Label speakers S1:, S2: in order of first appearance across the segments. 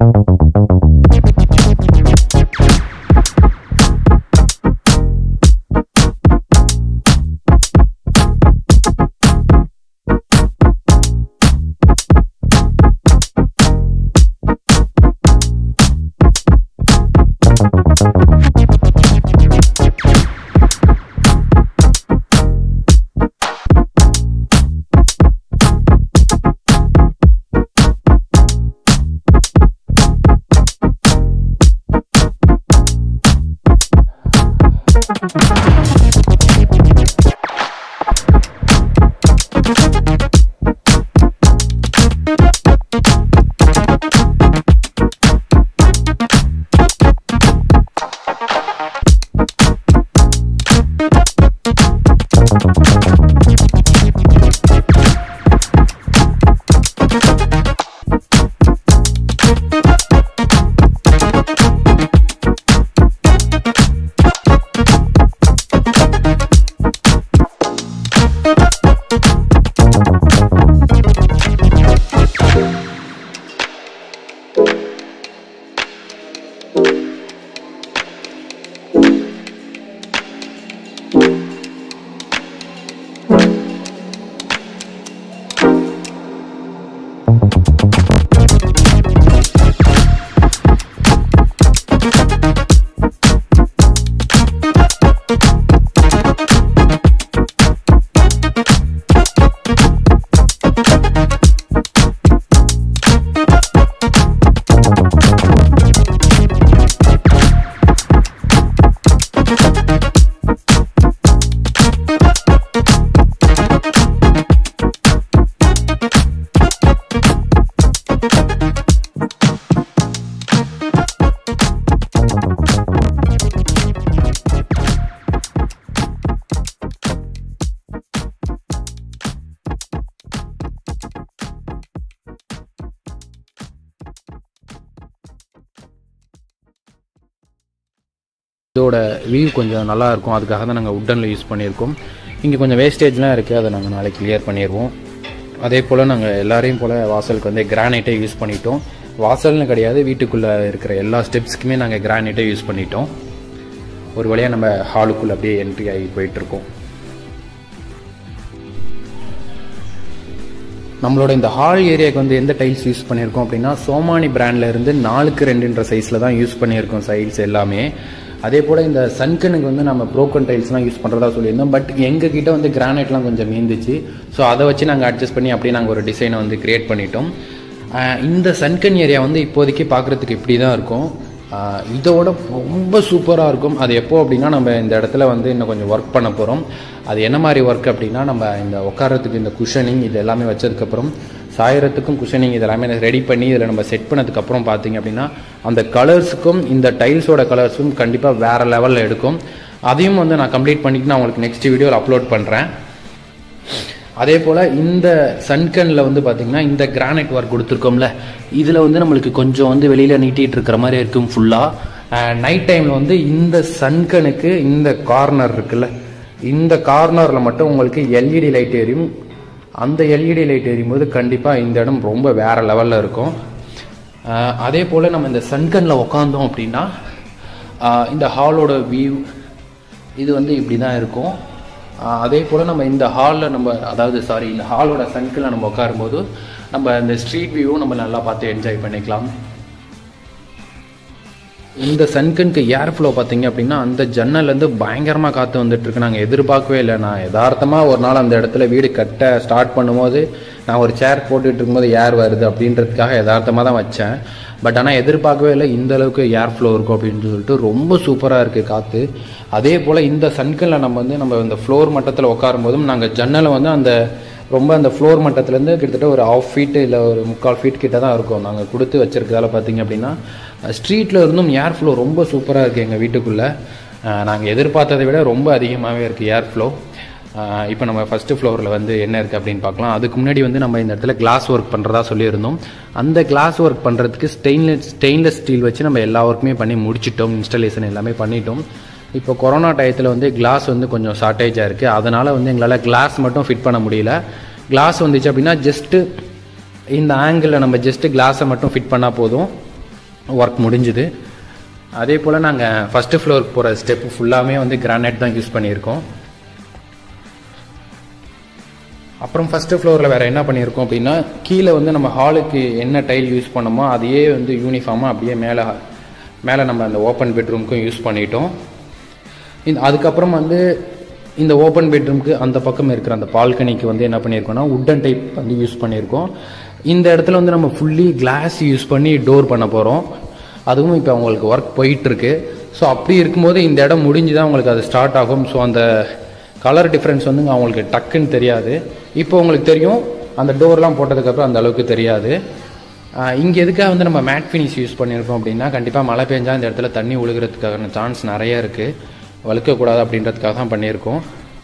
S1: இதோட வியூ கொஞ்சம் நல்லா இருக்கும் அதுக்காக தான் நாங்கள் உட்டனில் யூஸ் பண்ணியிருக்கோம் இங்கே கொஞ்சம் வேஸ்டேஜ்லாம் இருக்குது அதை நாங்கள் நாளைக்கு கிளியர் பண்ணிடுவோம் அதே போல் நாங்கள் எல்லாரையும் போல் வாசலுக்கு வந்து கிரானைட்டே யூஸ் பண்ணிட்டோம் வாசல்னு கிடையாது வீட்டுக்குள்ளே இருக்கிற எல்லா ஸ்டெப்ஸ்க்குமே நாங்கள் கிரானைட்டே யூஸ் பண்ணிட்டோம் ஒரு வழியாக நம்ம ஹாலுக்குள்ளே அப்படியே என்ட்ரி ஆகி போயிட்டுருக்கோம் நம்மளோட இந்த ஹால் ஏரியாவுக்கு வந்து எந்த டைல்ஸ் யூஸ் பண்ணியிருக்கோம் அப்படின்னா சோமானி பிராண்ட்ல இருந்து நாலுக்கு ரெண்டுன்ற சைஸில் தான் யூஸ் பண்ணியிருக்கோம் சைல்ஸ் எல்லாமே அதே போல் இந்த சன்கனுக்கு வந்து நம்ம ப்ரோக்கன் டைல்ஸ்லாம் யூஸ் பண்ணுறதா சொல்லியிருந்தோம் பட் எங்கள் கிட்ட வந்து கிரானைட்லாம் கொஞ்சம் மீந்துச்சு ஸோ அதை வச்சு நாங்கள் அட்ஜஸ்ட் பண்ணி அப்படியே நாங்கள் ஒரு டிசைனை வந்து கிரியேட் பண்ணிட்டோம் ஆஹ் இந்த சன்கன் ஏரியா வந்து இப்போதைக்கு பார்க்குறதுக்கு இப்படி தான் இருக்கும் ஆஹ் இதோட ரொம்ப சூப்பராக இருக்கும் அது எப்போ அப்படின்னா நம்ம இந்த இடத்துல வந்து இன்னும் கொஞ்சம் ஒர்க் பண்ண போகிறோம் அது என்ன மாதிரி ஒர்க் அப்படின்னா நம்ம இந்த உட்காரத்துக்கு இந்த குஷனிங் இது எல்லாமே வச்சதுக்கப்புறம் சாயறதுக்கும் குஷனிங் இது எல்லாமே ரெடி பண்ணி இதில் நம்ம செட் பண்ணதுக்கப்புறம் பார்த்தீங்க அப்படின்னா அந்த கலர்ஸுக்கும் இந்த டைல்ஸோட கலர்ஸும் கண்டிப்பாக வேறு லெவலில் எடுக்கும் அதையும் வந்து நான் கம்ப்ளீட் பண்ணிட்டு நான் உங்களுக்கு நெக்ஸ்ட் வீடியோவில் அப்லோட் பண்ணுறேன் அதே போல் இந்த சன்கனில் வந்து பார்த்தீங்கன்னா இந்த கிரானைட் ஒர்க் கொடுத்துருக்கோம்ல இதில் வந்து நம்மளுக்கு கொஞ்சம் வந்து வெளியில் நீட்டிகிட்டு இருக்கிற மாதிரி இருக்கும் ஃபுல்லாக நைட் டைமில் வந்து இந்த சன்கனுக்கு இந்த கார்னர் இருக்குல்ல இந்த கார்னரில் மட்டும் உங்களுக்கு எல்இடி லைட் எரியும் அந்த எல்இடி லைட் எரியும் போது கண்டிப்பாக இந்த இடம் ரொம்ப வேறு லெவலில் இருக்கும் அஹ் அதே போல் நம்ம இந்த சன்கனில் உக்காந்தோம் அப்படின்னா அஹ் இந்த ஹாலோட வியூ இது வந்து இப்படி தான் இருக்கும் ஆஹ் அதே போல் நம்ம இந்த ஹாலில் நம்ம அதாவது சாரி இந்த ஹாலோட சன்கில் நம்ம உட்காரும்போது நம்ம இந்த ஸ்ட்ரீட் வியூவும் நம்ம நல்லா பார்த்து என்ஜாய் பண்ணிக்கலாம் இந்த சன்கனுக்கு ஏர் ஃப்ளோ பார்த்தீங்க அப்படின்னா அந்த ஜன்னல்லேருந்து பயங்கரமாக காற்று வந்துட்டு இருக்கு நாங்கள் எதிர்பார்க்கவே இல்லை நான் யதார்த்தமாக ஒரு நாள் அந்த இடத்துல வீடு கட்ட ஸ்டார்ட் பண்ணும்போது நான் ஒரு சேர் போட்டுட்டு இருக்கும்போது ஏர் வருது அப்படின்றதுக்காக யதார்த்தமாக தான் வச்சேன் பட் ஆனால் எதிர்பார்க்கவே இல்லை இந்த அளவுக்கு ஏர் ஃப்ளோ இருக்கும் அப்படின்னு சொல்லிட்டு ரொம்ப சூப்பராக இருக்குது காற்று அதே போல் இந்த சன்கனில் நம்ம வந்து நம்ம இந்த ஃப்ளோர் மட்டத்தில் உட்காரும் போதும் நாங்கள் ஜன்னலை வந்து அந்த ரொம்ப அந்த ஃப்ளோர் மட்டத்துலேருந்து கிட்டத்தட்ட ஒரு ஆஃப் ஃபீட்டு இல்லை ஒரு முக்கால் ஃபீட் கிட்ட தான் இருக்கும் நாங்கள் கொடுத்து வச்சிருக்கதால பார்த்தீங்க அப்படின்னா ஸ்ட்ரீட்டில் இருந்தும் ஏர் ஃப்ளோ ரொம்ப சூப்பராக இருக்குது எங்கள் வீட்டுக்குள்ளே நாங்கள் எதிர்பார்த்ததை விட ரொம்ப அதிகமாகவே இருக்குது ஏர் ஃப்ளோ இப்போ நம்ம ஃபஸ்ட்டு ஃப்ளோரில் வந்து என்ன இருக்குது அப்படின்னு பார்க்கலாம் அதுக்கு முன்னாடி வந்து நம்ம இந்த இடத்துல கிளாஸ் ஒர்க் பண்ணுறதா சொல்லியிருந்தோம் அந்த கிளாஸ் ஒர்க் பண்ணுறதுக்கு ஸ்டெயின்லெஸ் ஸ்டெயின்லெஸ் ஸ்டீல் வச்சு நம்ம எல்லா ஒர்க்குமே பண்ணி முடிச்சிட்டோம் இன்ஸ்டாலேஷன் எல்லாமே பண்ணிட்டோம் இப்போ கொரோனா டயத்தில் வந்து கிளாஸ் வந்து கொஞ்சம் ஷார்ட்டேஜாக இருக்குது அதனால் வந்து எங்களால் கிளாஸ் மட்டும் ஃபிட் பண்ண முடியல கிளாஸ் வந்துச்சு அப்படின்னா ஜஸ்ட்டு இந்த ஆங்கிளில் நம்ம ஜஸ்ட்டு கிளாஸை மட்டும் ஃபிட் பண்ணால் போதும் ஒர்க் முடிஞ்சுது அதே போல் நாங்கள் ஃபஸ்ட்டு ஃப்ளோருக்கு போகிற ஸ்டெப் ஃபுல்லாமே வந்து கிரானைட் தான் யூஸ் பண்ணியிருக்கோம் அப்புறம் ஃபஸ்ட்டு ஃப்ளோரில் வேறு என்ன பண்ணியிருக்கோம் அப்படின்னா கீழே வந்து நம்ம ஹாலுக்கு என்ன டைல் யூஸ் பண்ணோமோ அதையே வந்து யூனிஃபார்மாக அப்படியே மேலே மேலே நம்ம அந்த ஓப்பன் பெட்ரூமுக்கும் யூஸ் பண்ணிட்டோம் இந்த அதுக்கப்புறம் வந்து இந்த ஓப்பன் பெட்ரூமுக்கு அந்த பக்கம் இருக்கிற அந்த பால்கனிக்கு வந்து என்ன பண்ணியிருக்கோம்னா உட்டன் டைப் வந்து யூஸ் பண்ணியிருக்கோம் இந்த இடத்துல வந்து நம்ம ஃபுல்லி கிளாஸ் யூஸ் பண்ணி டோர் பண்ண போகிறோம் அதுவும் இப்போ அவங்களுக்கு ஒர்க் போயிட்டுருக்கு ஸோ அப்படி இருக்கும்போது இந்த இடம் முடிஞ்சு தான் உங்களுக்கு அது ஸ்டார்ட் ஆகும் ஸோ அந்த கலர் டிஃப்ரென்ஸ் வந்து அவங்களுக்கு டக்குன்னு தெரியாது இப்போ உங்களுக்கு தெரியும் அந்த டோர்லாம் போட்டதுக்கப்புறம் அந்த அளவுக்கு தெரியாது இங்கே எதுக்காக வந்து நம்ம மேட் ஃபினிஷ் யூஸ் பண்ணியிருக்கோம் அப்படின்னா கண்டிப்பாக மழை பெஞ்சா இந்த இடத்துல தண்ணி ஒழுகிறதுக்கான சான்ஸ் நிறைய இருக்குது வழுக்கக்கூடாது அப்படின்றதுக்காக தான் பண்ணியிருக்கோம்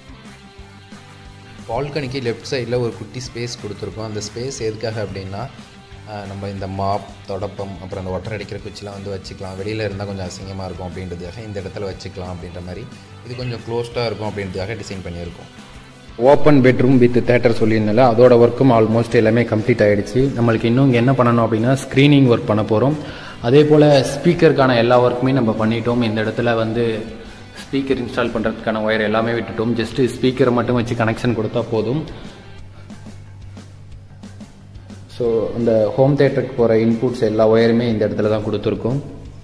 S2: பால்கனிக்கு லெஃப்ட் சைடில் ஒரு குட்டி ஸ்பேஸ் கொடுத்துருக்கோம் அந்த ஸ்பேஸ் எதுக்காக அப்படின்னா ஆஹ், நம்ம இந்த மாப் தொடப்பம் அப்புறம் அந்த ஒட்டர் அடிக்கிற குச்சிலாம் வந்து வச்சுக்கலாம் வெளியில் இருந்தால் கொஞ்சம் அசிங்கமாக இருக்கும் அப்படின்றதுக்காக இந்த இடத்துல வச்சுக்கலாம் அப்படின்ற மாதிரி இது கொஞ்சம் க்ளோஸ்டாக இருக்கும் அப்படின்றதுக்காக டிசைன் பண்ணியிருக்கோம்
S1: ஓப்பன் பெட்ரூம் வித் தேட்டர் சொல்லியிருந்தால அதோட ஒர்க்கும் ஆல்மோஸ்ட் எல்லாமே கம்ப்ளீட் ஆயிடுச்சு நம்மளுக்கு இன்னும் இங்க என்ன பண்ணணும் அப்படின்னா ஸ்க்ரீனிங் ஒர்க் பண்ண போகிறோம் அதே போல் ஸ்பீக்கருக்கான எல்லா ஒர்க்குமே நம்ம பண்ணிட்டோம் இந்த இடத்துல வந்து ஸ்பீக்கர் இன்ஸ்டால் பண்ணுறதுக்கான ஒயர் எல்லாமே விட்டுட்டோம் ஜஸ்ட் ஸ்பீக்கரை மட்டும் வச்சு கனெக்ஷன் கொடுத்தா போதும் ஸோ அந்த ஹோம் தேட்டருக்கு போகிற இன்புட்ஸ் எல்லா ஒயருமே இந்த இடத்துல தான் கொடுத்துருக்கோம்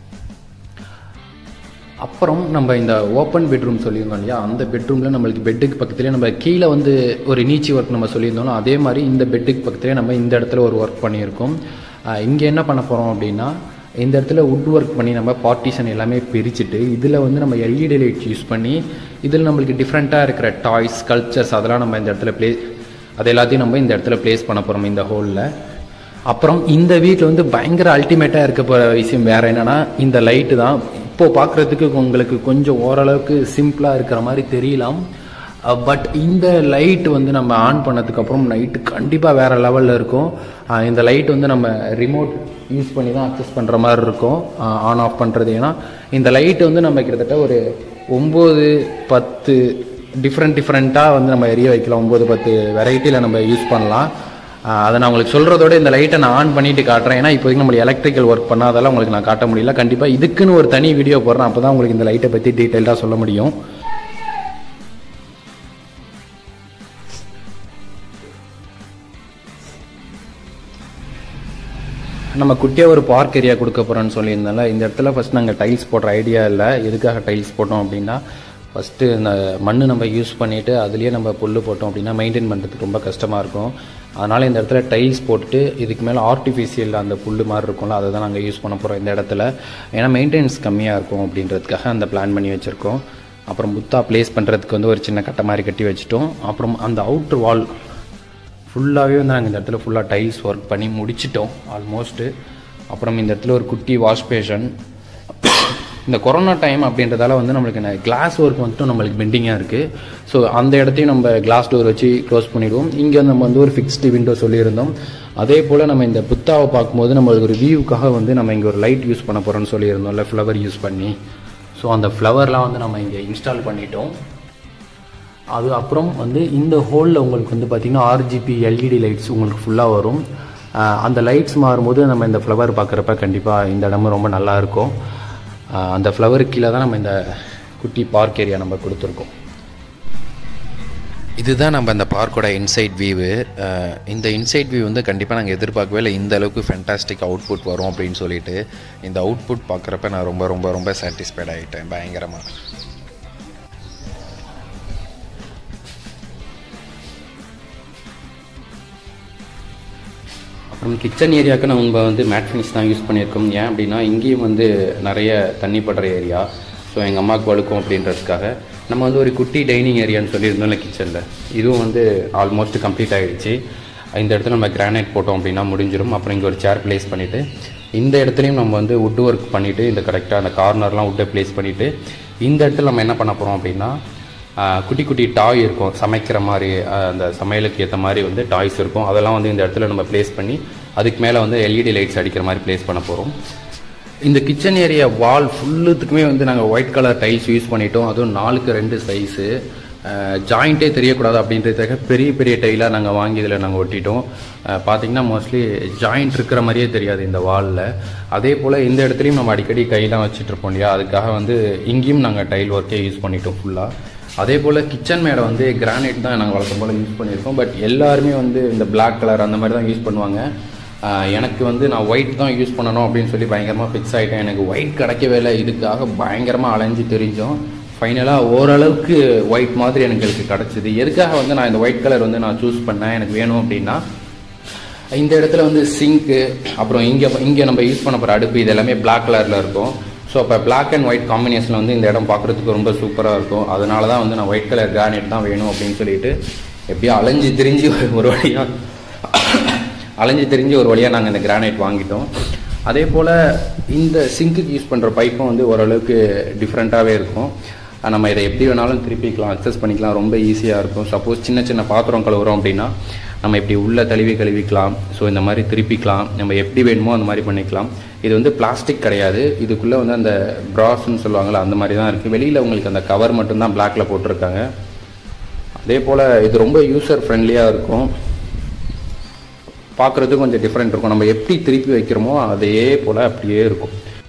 S1: அப்புறம் நம்ம இந்த ஓப்பன் பெட்ரூம் சொல்லியிருந்தோம் இல்லையா அந்த பெட்ரூமில் நம்மளுக்கு பெட்டுக்கு பக்கத்துலேயே நம்ம கீழே வந்து ஒரு நீச்சி ஒர்க் நம்ம சொல்லியிருந்தோம் அதே மாதிரி இந்த பெட்டுக்கு பக்கத்துலேயே நம்ம இந்த இடத்துல ஒரு ஒர்க் பண்ணியிருக்கோம் இங்கே என்ன பண்ண போகிறோம் அப்படின்னா இந்த இடத்துல வுட் ஒர்க் பண்ணி நம்ம பார்ட்டிஷன் எல்லாமே பிரிச்சுட்டு இதில் வந்து நம்ம எல்இடி லைட் யூஸ் பண்ணி இதில் நம்மளுக்கு டிஃப்ரெண்ட்டாக இருக்கிற டாய்ஸ் கல்ச்சர்ஸ் அதெல்லாம் நம்ம இந்த இடத்துல ப்ளே அது எல்லாத்தையும் நம்ம இந்த இடத்துல ப்ளேஸ் பண்ண போகிறோம் இந்த ஹோலில் அப்புறம் இந்த வீட்டில் வந்து பயங்கர அல்டிமேட்டாக இருக்க போகிற விஷயம் வேறு என்னென்னா இந்த லைட்டு தான் இப்போ பார்க்குறதுக்கு உங்களுக்கு கொஞ்சம் ஓரளவுக்கு சிம்பிளாக இருக்கிற மாதிரி தெரியலாம் பட் இந்த லைட் வந்து நம்ம ஆன் பண்ணதுக்கப்புறம் நைட்டு கண்டிப்பாக வேறு லெவலில் இருக்கும் அஹ் இந்த லைட் வந்து நம்ம ரிமோட் யூஸ் பண்ணி தான் அக்சஸ் பண்ணுற மாதிரி இருக்கும் ஆன் ஆஃப் பண்ணுறது ஏன்னா இந்த லைட் வந்து நம்ம கிட்டத்தட்ட ஒரு ஒம்பது பத்து டிஃப்ரெண்ட் டிஃப்ரெண்ட்டாக வந்து நம்ம எரிய வைக்கலாம் ஒம்பது பத்து வெரைட்டியில் நம்ம யூஸ் பண்ணலாம் ஆஹ் அதை நான் உங்களுக்கு சொல்கிறதோட இந்த லைட்டை நான் ஆன் பண்ணிட்டு காட்டுறேன் ஏன்னா இப்போதைக்கு நம்மளுக்கு எலக்ட்ரிக்கல் ஒர்க் பண்ணாதால உங்களுக்கு நான் காட்ட முடியல கண்டிப்பாக இதுக்குன்னு ஒரு தனி வீடியோ போடுறேன் அப்போ தான் உங்களுக்கு இந்த லைட்டை பற்றி டீட்டெயிலாக சொல்ல முடியும் நம்ம குட்டியாக ஒரு பார்க் ஏரியா கொடுக்க போகிறோன்னு சொல்லியிருந்தால இந்த இடத்துல ஃபஸ்ட் நாங்கள் டைல்ஸ் போடுற ஐடியா இல்லை எதுக்காக டைல்ஸ் போட்டோம் அப்படின்னா ஃபஸ்ட்டு இந்த மண் நம்ம யூஸ் பண்ணிவிட்டு அதுலேயே நம்ம புல் போட்டோம் அப்படின்னா மெயின்டைன் பண்ணுறதுக்கு ரொம்ப கஷ்டமாக இருக்கும் அதனால் இந்த இடத்துல டைல்ஸ் போட்டுட்டு இதுக்கு மேலே ஆர்டிஃபிஷியல் அந்த புல் மாதிரி இருக்கும்ல அதை தான் நாங்கள் யூஸ் பண்ண போகிறோம் இந்த இடத்துல ஏன்னா மெயின்டெனன்ஸ் கம்மியாக இருக்கும் அப்படின்றதுக்காக அந்த பிளான் பண்ணி வச்சுருக்கோம் அப்புறம் முத்தா ப்ளேஸ் பண்ணுறதுக்கு வந்து ஒரு சின்ன கட்டை மாதிரி கட்டி வச்சுட்டோம் அப்புறம் அந்த அவுட்ரு வால் ஃபுல்லாகவே வந்து நாங்கள் இந்த இடத்துல ஃபுல்லாக டைல்ஸ் ஒர்க் பண்ணி முடிச்சிட்டோம் ஆல்மோஸ்ட்டு அப்புறம் இந்த இடத்துல ஒரு குட்டி வாஷ் பேஷன் இந்த கொரோனா டைம் அப்படின்றதால வந்து நம்மளுக்கு கிளாஸ் ஒர்க் வந்துட்டு நம்மளுக்கு பெண்டிங்காக இருக்குது ஸோ அந்த இடத்தையும் நம்ம கிளாஸ் டோர் வச்சு க்ளோஸ் பண்ணிடுவோம் இங்கே நம்ம வந்து ஒரு ஃபிக்ஸ்டு விண்டோ சொல்லியிருந்தோம் அதே போல் நம்ம இந்த புத்தாவை பார்க்கும்போது நம்மளுக்கு ஒரு வியூக்காக வந்து நம்ம இங்கே ஒரு லைட் யூஸ் பண்ண போகிறோம்னு சொல்லியிருந்தோம்ல ஃப்ளவர் யூஸ் பண்ணி ஸோ அந்த ஃப்ளவர்லாம் வந்து நம்ம இங்கே இன்ஸ்டால் பண்ணிட்டோம் அது அப்புறம் வந்து இந்த ஹோலில் உங்களுக்கு வந்து பார்த்திங்கன்னா ஆர்ஜிபி எல்இடி லைட்ஸ் உங்களுக்கு ஃபுல்லாக வரும் ஆஹ் அந்த லைட்ஸ் மாறும்போது நம்ம இந்த ஃப்ளவர் பார்க்குறப்ப கண்டிப்பாக இந்த இடமும் ரொம்ப நல்லா இருக்கும் ஆஹ் அந்த ஃப்ளவருக்கு கீழே தான் நம்ம இந்த குட்டி பார்க் ஏரியா நம்ம கொடுத்துருக்கோம்
S2: இதுதான் நம்ம அந்த பார்க்கோட இன்சைட் வியூவு இந்த இன்சைட் வியூ வந்து கண்டிப்பாக நாங்கள் எதிர்பார்க்கவே இல்லை இந்த அளவுக்கு ஃபென்டாஸ்டிக் அவுட்புட் வரும் அப்படின்னு சொல்லிட்டு இந்த அவுட்புட் பார்க்குறப்ப நான் ரொம்ப ரொம்ப ரொம்ப சாட்டிஸ்ஃபைட் ஆகிட்டேன் பயங்கரமாக
S1: அப்புறம் கிச்சன் ஏரியாவுக்கு நம்ம வந்து மேட் ஃபினிஷ் தான் யூஸ் பண்ணியிருக்கோம் ஏன் அப்படின்னா இங்கேயும் வந்து நிறைய தண்ணி படுற ஏரியா ஸோ எங்கள் அம்மாவுக்கு வழுக்கும் அப்படின்றதுக்காக நம்ம வந்து ஒரு குட்டி டைனிங் ஏரியான்னு சொல்லியிருந்தோம்ல கிச்சனில் இதுவும் வந்து ஆல்மோஸ்ட் கம்ப்ளீட் ஆகிடுச்சு இந்த இடத்துல நம்ம கிரானைட் போட்டோம் அப்படின்னா முடிஞ்சிடும் அப்புறம் இங்கே ஒரு சேர் ப்ளேஸ் பண்ணிவிட்டு இந்த இடத்துலையும் நம்ம வந்து வுட் ஒர்க் பண்ணிவிட்டு இந்த கரெக்டாக அந்த கார்னர்லாம் வுட்டை ப்ளேஸ் பண்ணிவிட்டு இந்த இடத்துல நம்ம என்ன பண்ண போகிறோம் அப்படின்னா ஆஹ் குட்டி குட்டி டாய் இருக்கும் சமைக்கிற மாதிரி ஆஹ் அந்த சமையலுக்கு ஏற்ற மாதிரி வந்து டாய்ஸ் இருக்கும் அதெல்லாம் வந்து இந்த இடத்துல நம்ம ப்ளேஸ் பண்ணி அதுக்கு மேலே வந்து எல்இடி லைட்ஸ் அடிக்கிற மாதிரி ப்ளேஸ் பண்ண போகிறோம் இந்த கிச்சன் ஏரியா வால் ஃபுல்லுத்துக்குமே வந்து நாங்கள் ஒயிட் கலர் டைல்ஸ் யூஸ் பண்ணிட்டோம் அதுவும் நாலுக்கு ரெண்டு சைஸு ஜாயிண்ட்டே தெரியக்கூடாது அப்படின்றதுக்காக பெரிய பெரிய டைலாக நாங்கள் வாங்கி இதில் நாங்கள் ஒட்டிட்டோம் அஹ், பார்த்தீங்கன்னா மோஸ்ட்லி ஜாயிண்ட் இருக்கிற மாதிரியே தெரியாது இந்த வாலில் அதே போல் இந்த இடத்துலையும் நம்ம அடிக்கடி கையெல்லாம் வச்சுட்டு இருப்போம் இல்லையா அதுக்காக வந்து இங்கேயும் நாங்கள் டைல் ஒர்க்கே யூஸ் பண்ணிட்டோம் ஃபுல்லாக அதே போல் கிச்சன் மேடை வந்து கிரானைட் தான் நாங்கள் வழக்கம் போல் யூஸ் பண்ணியிருக்கோம் பட் எல்லாருமே வந்து இந்த Black கலர் அந்த மாதிரி தான் யூஸ் பண்ணுவாங்க ஆஹ் எனக்கு வந்து நான் ஒயிட் தான் யூஸ் பண்ணணும் அப்படின்னு சொல்லி பயங்கரமாக ஃபிக்ஸ் ஆகிட்டேன் எனக்கு ஒயிட் கிடைக்கவே இல்லை இதுக்காக பயங்கரமாக அலைஞ்சு தெரிஞ்சோம் ஃபைனலாக ஓரளவுக்கு ஒயிட் மாதிரி எனக்கு எனக்கு கிடச்சிது எதுக்காக வந்து நான் இந்த ஒயிட் கலர் வந்து நான் சூஸ் பண்ணேன் எனக்கு வேணும் அப்படின்னா இந்த இடத்துல வந்து சிங்க்கு அப்புறம் இங்கே இங்கே நம்ம யூஸ் பண்ண போகிற அடுப்பு இது எல்லாமே பிளாக் கலரில் இருக்கும் ஸோ அப்போ Black அண்ட் ஒயிட் காம்பினேஷனில் வந்து இந்த இடம் பார்க்குறதுக்கு ரொம்ப சூப்பராக இருக்கும் அதனால தான் வந்து நான் ஒயிட் கலர் கிரானைட் தான் வேணும் அப்படின்னு சொல்லிட்டு எப்படியோ அலைஞ்சு திரிஞ்சு ஒரு- ஒரு வழியாக அலைஞ்சு திரிஞ்சு ஒரு வழியாக நாங்கள் இந்த கிரானைட் வாங்கிட்டோம் அதே போல் இந்த சிங்க்குக்கு யூஸ் பண்ணுற பைப்பும் வந்து ஓரளவுக்கு டிஃப்ரெண்ட்டாகவே இருக்கும் அஹ் நம்ம இதை எப்படி வேணாலும் திருப்பிக்கலாம் அக்சஸ் பண்ணிக்கலாம் ரொம்ப ஈஸியாக இருக்கும் சப்போஸ் சின்ன சின்ன பாத்திரம் கழுவுறோம் அப்படின்னா நம்ம இப்படி உள்ள தழுவி கழுவிக்கலாம் ஸோ இந்த மாதிரி திருப்பிக்கலாம் நம்ம எப்படி வேணுமோ அந்த மாதிரி பண்ணிக்கலாம் இது வந்து பிளாஸ்டிக் கிடையாது இதுக்குள்ளே வந்து அந்த ப்ராஸ்ன்னு சொல்லுவாங்கள்ல அந்த மாதிரி தான் இருக்குது வெளியில் உங்களுக்கு அந்த கவர் மட்டும்தான் பிளாக்ல போட்டிருக்காங்க அதே போல் இது ரொம்ப யூசர் ஃப்ரெண்ட்லியாக இருக்கும் பார்க்குறதுக்கு கொஞ்சம் டிஃப்ரெண்ட் இருக்கும் நம்ம எப்படி திருப்பி வைக்கிறோமோ அதே போல் அப்படியே இருக்கும்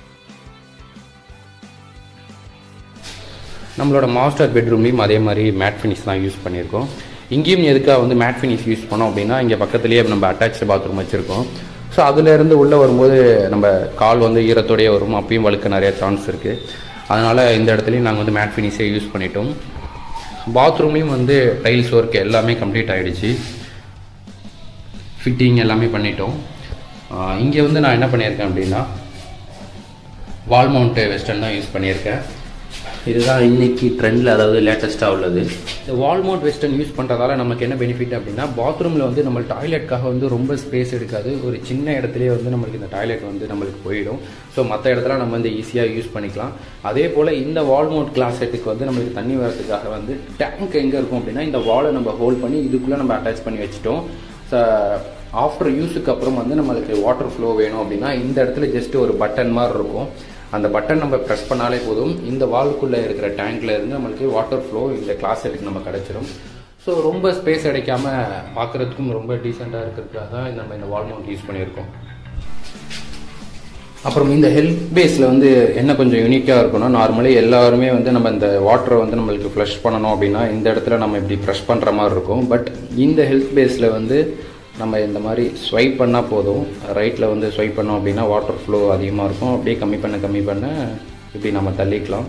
S1: நம்மளோட மாஸ்டர் பெட்ரூம்லேயும் அதே மாதிரி மேட் ஃபினிஷ் தான் யூஸ் பண்ணியிருக்கோம் இங்கேயும் எதுக்காக வந்து மேட் ஃபினிஷ் யூஸ் பண்ணோம் அப்படின்னா இங்கே பக்கத்துலேயே நம்ம அட்டாச்சு பாத்ரூம் வச்சுருக்கோம் ஸோ அதுலேருந்து உள்ளே வரும்போது நம்ம கால் வந்து ஈரத்தோடயே வரும் அப்பயும் வழுக்க நிறைய சான்ஸ் இருக்குது அதனால் இந்த இடத்துலையும் நாங்கள் வந்து மேட் ஃபினிஷே யூஸ் பண்ணிட்டோம் பாத்ரூம்லேயும் வந்து டைல்ஸ் ஒர்க் எல்லாமே கம்ப்ளீட் ஆகிடுச்சு ஃபிட்டிங் எல்லாமே பண்ணிட்டோம் இங்கே வந்து நான் என்ன பண்ணியிருக்கேன் அப்படின்னா வால் மவுண்ட் வெஸ்டர்ன் தான் யூஸ் பண்ணியிருக்கேன் இதுதான் இன்னைக்கு ட்ரெண்டில் அதாவது லேட்டஸ்ட்டாக உள்ளது இந்த வால் மவுண்ட் வெஸ்டர்ன் யூஸ் பண்ணுறதால நமக்கு என்ன பெனிஃபிட் அப்படின்னா பாத்ரூமில் வந்து நம்ம டாய்லெட்காக வந்து ரொம்ப ஸ்பேஸ் எடுக்காது ஒரு சின்ன இடத்துலயே வந்து நம்மளுக்கு இந்த டாய்லெட் வந்து நம்மளுக்கு போயிடும் ஸோ மற்ற இடத்துல நம்ம வந்து ஈஸியாக யூஸ் பண்ணிக்கலாம் அதே போல் இந்த வால் மவுண்ட் கிளாசெட்டுக்கு வந்து நம்மளுக்கு தண்ணி வரதுக்காக வந்து டேங்க் எங்கே இருக்கும் அப்படின்னா இந்த வாலை நம்ம ஹோல்ட் பண்ணி இதுக்குள்ளே நம்ம அட்டாச் பண்ணி வச்சுட்டோம் ஆஃப்டர் யூஸுக்கு அப்புறம் வந்து நம்மளுக்கு வாட்டர் ஃப்ளோ வேணும் அப்படின்னா இந்த இடத்துல ஜஸ்ட் ஒரு பட்டன் மாதிரி இருக்கும் அந்த பட்டன் நம்ம ப்ரெஸ் பண்ணாலே போதும் இந்த வால்குள்ளே இருக்கிற டேங்க்ல இருந்து நம்மளுக்கு வாட்டர் ஃப்ளோ இந்த கிளாஸெட்டுக்கு நம்ம கிடச்சிரும் ஸோ ரொம்ப ஸ்பேஸ் அடைக்காம பார்க்குறதுக்கும் ரொம்ப டீசெண்டாக இருக்கிறதுக்காக தான் நம்ம இந்த வால் மவுண்ட் யூஸ் பண்ணியிருக்கோம் அப்புறம் இந்த ஹெல்த் பேஸில் வந்து என்ன கொஞ்சம் யூனிக்காக இருக்கும்னா நார்மலி எல்லாருமே வந்து நம்ம இந்த வாட்டரை வந்து நம்மளுக்கு ஃப்ளஷ் பண்ணணும் அப்படின்னா இந்த இடத்துல நம்ம இப்படி ப்ரெஷ் பண்ணுற மாதிரி இருக்கும் பட் இந்த ஹெல்த் பேஸில் வந்து நம்ம இந்த மாதிரி ஸ்வைப் பண்ணால் போதும் ரைட்டில் வந்து ஸ்வைப் பண்ணோம் அப்படின்னா வாட்டர் ஃப்ளோ அதிகமாக இருக்கும் அப்படியே கம்மி பண்ண கம்மி பண்ண இப்படி நம்ம தள்ளிக்கலாம்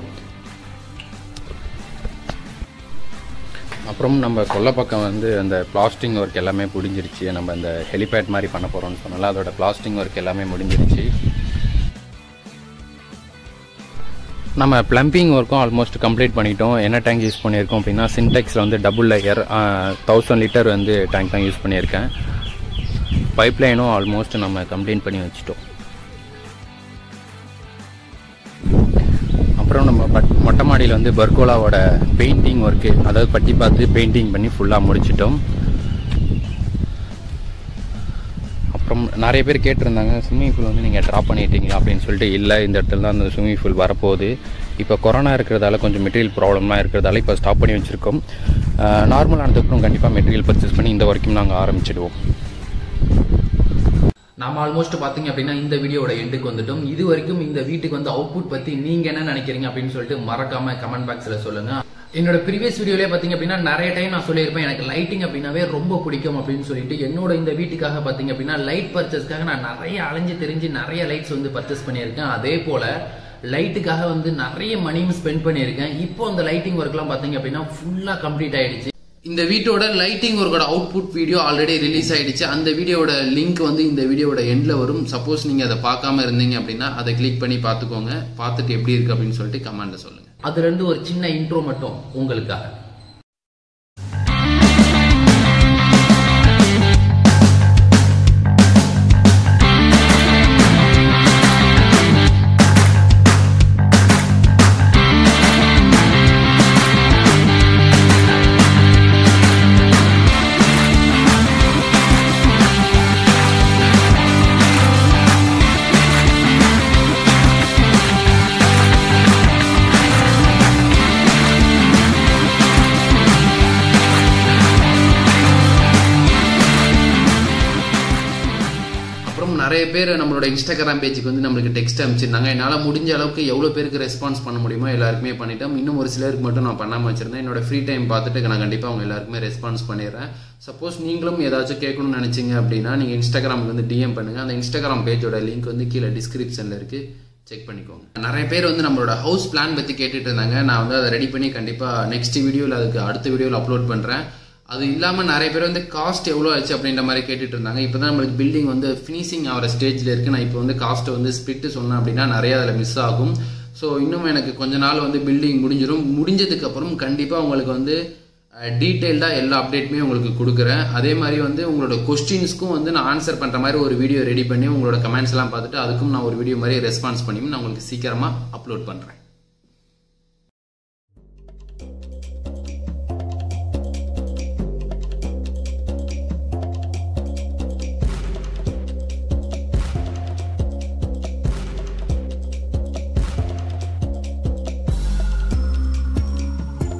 S1: அப்புறம் நம்ம கொல்லை பக்கம் வந்து அந்த பிளாஸ்டிங் ஒர்க் எல்லாமே முடிஞ்சிருச்சு நம்ம அந்த ஹெலிபேட் மாதிரி பண்ண போகிறோம்னு சொன்னால அதோட பிளாஸ்டிங் ஒர்க் எல்லாமே முடிஞ்சிருச்சு நம்ம ப்ளம்பிங் ஒர்க்கும் ஆல்மோஸ்ட் கம்ப்ளீட் பண்ணிட்டோம் என்ன டேங்க் யூஸ் பண்ணியிருக்கோம் அப்படின்னா சின்டெக்ஸில் வந்து டபுள் லேயர் தௌசண்ட் லிட்டர் வந்து டேங்க் தான் யூஸ் பண்ணியிருக்கேன் பைப் லைனும் ஆல்மோஸ்ட் நம்ம கம்ப்ளீட் பண்ணி வச்சுட்டோம் அப்புறம் நம்ம பட் மொட்டை மாடியில் வந்து பர்கோலாவோட பெயிண்டிங் ஒர்க்கு அதாவது பட்டி பார்த்து பெயிண்டிங் பண்ணி ஃபுல்லாக முடிச்சிட்டோம் அப்புறம் நிறைய பேர் கேட்டிருந்தாங்க ஸ்விம்மிங் பூல் வந்து நீங்கள் ட்ராப் பண்ணிட்டீங்களா அப்படின்னு சொல்லிட்டு இல்லை இந்த இடத்துல தான் அந்த ஸ்விம்மிங் பூல் வரப்போகுது இப்போ கொரோனா இருக்கிறதால கொஞ்சம் மெட்டீரியல் ப்ராப்ளம்லாம் இருக்கிறதால இப்போ ஸ்டாப் பண்ணி வச்சுருக்கோம் நார்மல் ஆனதுக்கப்புறம் கண்டிப்பாக மெட்டீரியல் பர்ச்சேஸ் பண்ணி இந்த வரைக்கும் நாங்கள் ஆரம்பிச்சிடுவோம்
S3: நாம ஆல்மோஸ்ட் பாத்தீங்க அப்படின்னா இந்த வீடியோட எண்டுக்கு வந்துட்டோம் இது வரைக்கும் இந்த வீட்டுக்கு வந்து அவுட்புட் பத்தி நீங்க என்ன நினைக்கிறீங்க அப்படின்னு சொல்லிட்டு மறக்காம கமெண்ட் பாக்ஸ்ல சொல்லுங்க என்னோட ப்ரீவியஸ் வீடியோலே பாத்தீங்க அப்படின்னா நிறைய டைம் நான் சொல்லியிருப்பேன் எனக்கு லைட்டிங் அப்படின்னாவே ரொம்ப பிடிக்கும் அப்படின்னு சொல்லிட்டு என்னோட இந்த வீட்டுக்காக பாத்தீங்க அப்படின்னா லைட் பர்ச்சேஸ்க்காக நான் நிறைய அலைஞ்சு தெரிஞ்சு நிறைய லைட்ஸ் வந்து பர்ச்சேஸ் பண்ணியிருக்கேன் அதே போல லைட்டுக்காக வந்து நிறைய மணியும் ஸ்பெண்ட் பண்ணியிருக்கேன் இப்போ அந்த லைட்டிங் ஒர்க்லாம் பாத்தீங்க அப்படின்னா ஃபுல்லா கம்ப்ளீட் ஆயிடுச்சு இந்த வீட்டோட லைட்டிங் ஒர்க்கோட அவுட்புட் வீடியோ ஆல்ரெடி ரிலீஸ் ஆயிடுச்சு அந்த வீடியோட லிங்க் வந்து இந்த வீடியோட எண்ட்ல வரும் சப்போஸ் நீங்க அதை பார்க்காம இருந்தீங்க அப்படின்னா அதை கிளிக் பண்ணி பார்த்துக்கோங்க பார்த்துட்டு எப்படி இருக்கு அப்படின்னு சொல்லிட்டு கமெண்ட்ல சொல்லுங்க அதுல இருந்து ஒரு சின்ன இன்ட்ரோ மட்டும் உங்களுக்காக நிறைய பேர் நம்மளோட இன்ஸ்டாகிராம் பேஜுக்கு வந்து நம்மளுக்கு டெக்ஸ்ட் அனுப்பிச்சிருந்தாங்க என்னால் முடிஞ்ச அளவுக்கு எவ்வளோ பேருக்கு ரெஸ்பான்ஸ் பண்ண முடியுமோ எல்லாருக்குமே பண்ணிட்டோம் இன்னும் ஒரு சிலருக்கு மட்டும் நான் பண்ணாமல் வச்சிருந்தேன் என்னோட ஃப்ரீ டைம் பார்த்துட்டு நான் கண்டிப்பாக அவங்க எல்லாருக்குமே ரெஸ்பான்ஸ் பண்ணிடுறேன் சப்போஸ் நீங்களும் ஏதாச்சும் கேட்கணும்னு நினச்சிங்க அப்படின்னா நீங்கள் இன்ஸ்டாகிராமுக்கு வந்து டிஎம் பண்ணுங்கள் அந்த இன்ஸ்டாகிராம் பேஜோட லிங்க் வந்து கீழே டிஸ்கிரிப்ஷனில் இருக்குது செக் பண்ணிக்கோங்க நிறைய பேர் வந்து நம்மளோட ஹவுஸ் பிளான் பற்றி கேட்டுட்டு இருந்தாங்க நான் வந்து அதை ரெடி பண்ணி கண்டிப்பாக நெக்ஸ்ட் வீடியோவில் அதுக்கு அடுத்த வீடியோவில் அப்லோட் பண்ணுறேன் அது இல்லாமல் நிறைய பேர் வந்து காஸ்ட் எவ்வளோ ஆச்சு அப்படின்ற மாதிரி கேட்டுட்டு இருந்தாங்க இப்போ தான் நம்மளுக்கு பில்டிங் வந்து ஃபினிஷிங் ஆகிற ஸ்டேஜில் இருக்குது நான் இப்போ வந்து காஸ்ட்டை வந்து ஸ்பிட்டு சொன்னேன் அப்படின்னா நிறைய அதில் மிஸ் ஆகும் ஸோ இன்னும் எனக்கு கொஞ்ச நாள் வந்து பில்டிங் முடிஞ்சிடும் முடிஞ்சதுக்கு அப்புறம் கண்டிப்பாக உங்களுக்கு வந்து டீட்டெயில்டாக எல்லா அப்டேட்டுமே உங்களுக்கு கொடுக்குறேன் அதே மாதிரி வந்து உங்களோட கொஸ்டின்ஸ்க்கும் வந்து நான் ஆன்சர் பண்ணுற மாதிரி ஒரு வீடியோ ரெடி பண்ணி உங்களோட கமெண்ட்ஸ் எல்லாம் பார்த்துட்டு அதுக்கும் நான் ஒரு வீடியோ மாதிரி ரெஸ்பான்ஸ் பண்ணி நான் உங்களுக்கு சீக்கிரமாக அப்லோட் பண்ணுறேன்